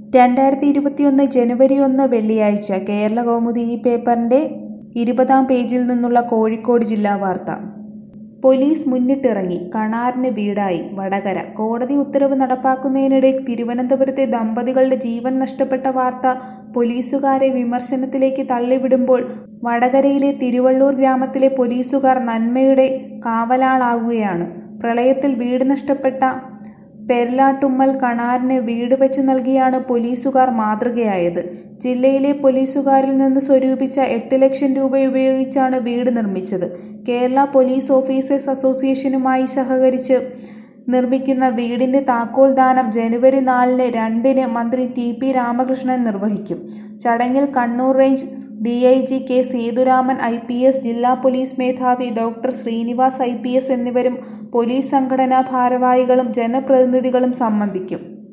രണ്ടായിരത്തി ഇരുപത്തിയൊന്ന് ജനുവരി ഒന്ന് വെള്ളിയാഴ്ച കേരളകൗമുദി ഈ പേപ്പറിന്റെ ഇരുപതാം പേജിൽ നിന്നുള്ള കോഴിക്കോട് ജില്ലാ വാർത്ത പോലീസ് മുന്നിട്ടിറങ്ങി കണാറിന് വീടായി വടകര കോടതി ഉത്തരവ് നടപ്പാക്കുന്നതിനിടെ തിരുവനന്തപുരത്തെ ദമ്പതികളുടെ ജീവൻ നഷ്ടപ്പെട്ട വാർത്ത പോലീസുകാരെ വിമർശനത്തിലേക്ക് തള്ളിവിടുമ്പോൾ വടകരയിലെ തിരുവള്ളൂർ ഗ്രാമത്തിലെ പോലീസുകാർ നന്മയുടെ കാവലാളാകുകയാണ് പ്രളയത്തിൽ വീട് നഷ്ടപ്പെട്ട പെരലാട്ടുമ്മൽ കണാറിന് വീട് വെച്ചു നൽകിയാണ് പോലീസുകാർ മാതൃകയായത് ജില്ലയിലെ പോലീസുകാരിൽ നിന്ന് സ്വരൂപിച്ച എട്ട് ലക്ഷം രൂപ ഉപയോഗിച്ചാണ് വീട് നിർമ്മിച്ചത് കേരള പോലീസ് ഓഫീസേഴ്സ് അസോസിയേഷനുമായി സഹകരിച്ച് നിർമ്മിക്കുന്ന വീടിന്റെ താക്കോൽ ദാനം ജനുവരി നാലിന് രണ്ടിന് മന്ത്രി ടി പി രാമകൃഷ്ണൻ നിർവഹിക്കും ചടങ്ങിൽ Kannur range D I G K Sethuraman I P S ജില്ലാ പോലീസ് മേധാവി doctor Srinivas I P S എന്നിവരും പോലീസ് സംഘടനാ ഭാരവാഹികളും ജനപ്രതിനിധികളും സംബന്ധിക്കും